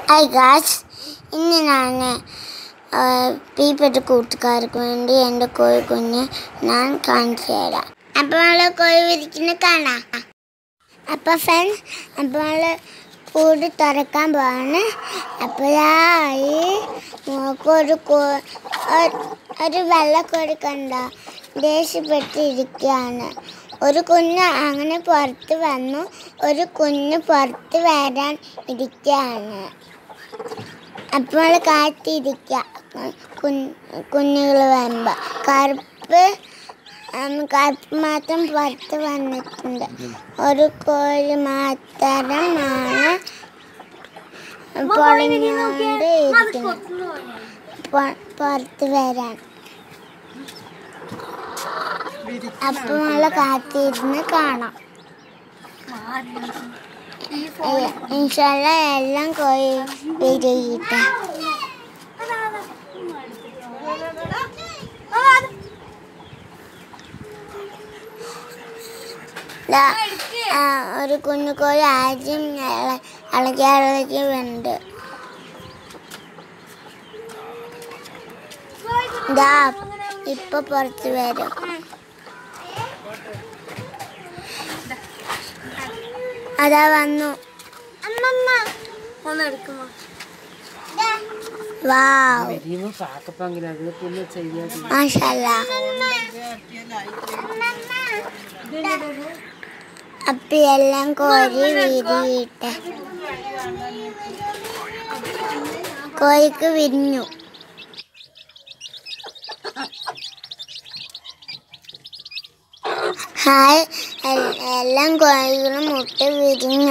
hi Gauss ഇന്ന് ഞാൻ പ്രിയപ്പെട്ട കൂട്ടുകാർക്ക് വേണ്ടി എൻ്റെ കോഴി കുഞ്ഞ് ഞാൻ കാണിച്ചു തരാം അപ്പോൾ നമ്മൾ കോഴി വിരിക്കുന്ന കാണാം അപ്പോൾ ഫ്രണ്ട്സ് അപ്പോൾ നമ്മൾ കൂട് തുറക്കാൻ പോവാണ് അപ്പോഴായി ഒരു കോ- ഒരു- ഒരു വെള്ളക്കോഴി കണ്ട ദേഷ്യപ്പെട്ടിരിക്കുകയാണ് ഒരു കുഞ്ഞ് അങ്ങനെ പുറത്ത് വന്നു ഒരു കുഞ്ഞ് പുറത്ത് വരാൻ ഇരിക്കുകയാണ് അപ്പോൾ കാത്തിരിക്കുക കുഞ്ഞുങ്ങൾ വരുമ്പോൾ കറുപ്പ് ഉം, കറുപ്പ് മാത്രം പുറത്ത് വന്നിട്ടുണ്ട് ഒരു കോഴി മാത്രമാണ് പൊളിഞ്ഞുകൊണ്ട് ഇരിക്കുന്നത് പൊ- പുറത്ത് വരാൻ അപ്പോൾ നമ്മൾ കാത്തിരുന്ന് കാണാം ഇൻഷല്ല എല്ലാം കോഴി വിരിയിട്ടെ ദാ, ആ, ഒരു കുഞ്ഞു കോഴി ആദ്യം ഇള- ഇളകി ഇളകി ഉണ്ട് ദാ ഇപ്പൊ പുറത്ത് വരും അതാ വന്നു വാവ് വരുമ്പോ പാക്കപ്പാങ്കിൽ അത് പിന്നെ ചെയ്യാതെ മാഷല്ല അപ്പൊ എല്ലാം കോരി വിരിയിട്ടെ കോഴിക്ക് വിരിഞ്ഞു ഹായ് എൽ- എല്ലാം കോഴികളും മുട്ട വിരിഞ്ഞു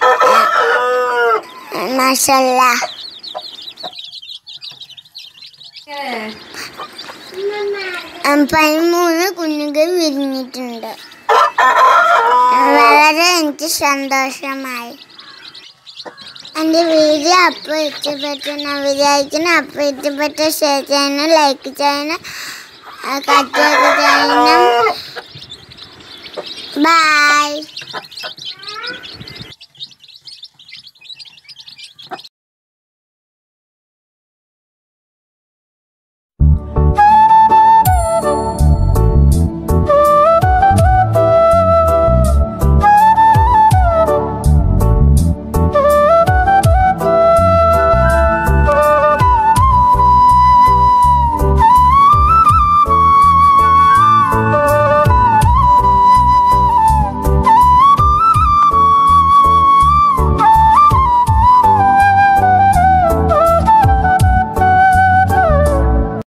മാഷല്ല പതിമൂന്ന് കുഞ്ഞുങ്ങൾ വിരിഞ്ഞിട്ടുണ്ട് വളരെ എനിക്ക് സന്തോഷമായി എൻ്റെ വീഡിയോ അപ്പോൾ ഇഷ്ടപ്പെട്ടെന്ന് വിചാരിക്കുന്നു അപ്പോൾ ഇഷ്ടപ്പെട്ട ഷെയർ ചെയ്യണം ലൈക്ക് ചെയ്യണം കട്ട് ചെയ്യണം ബൈ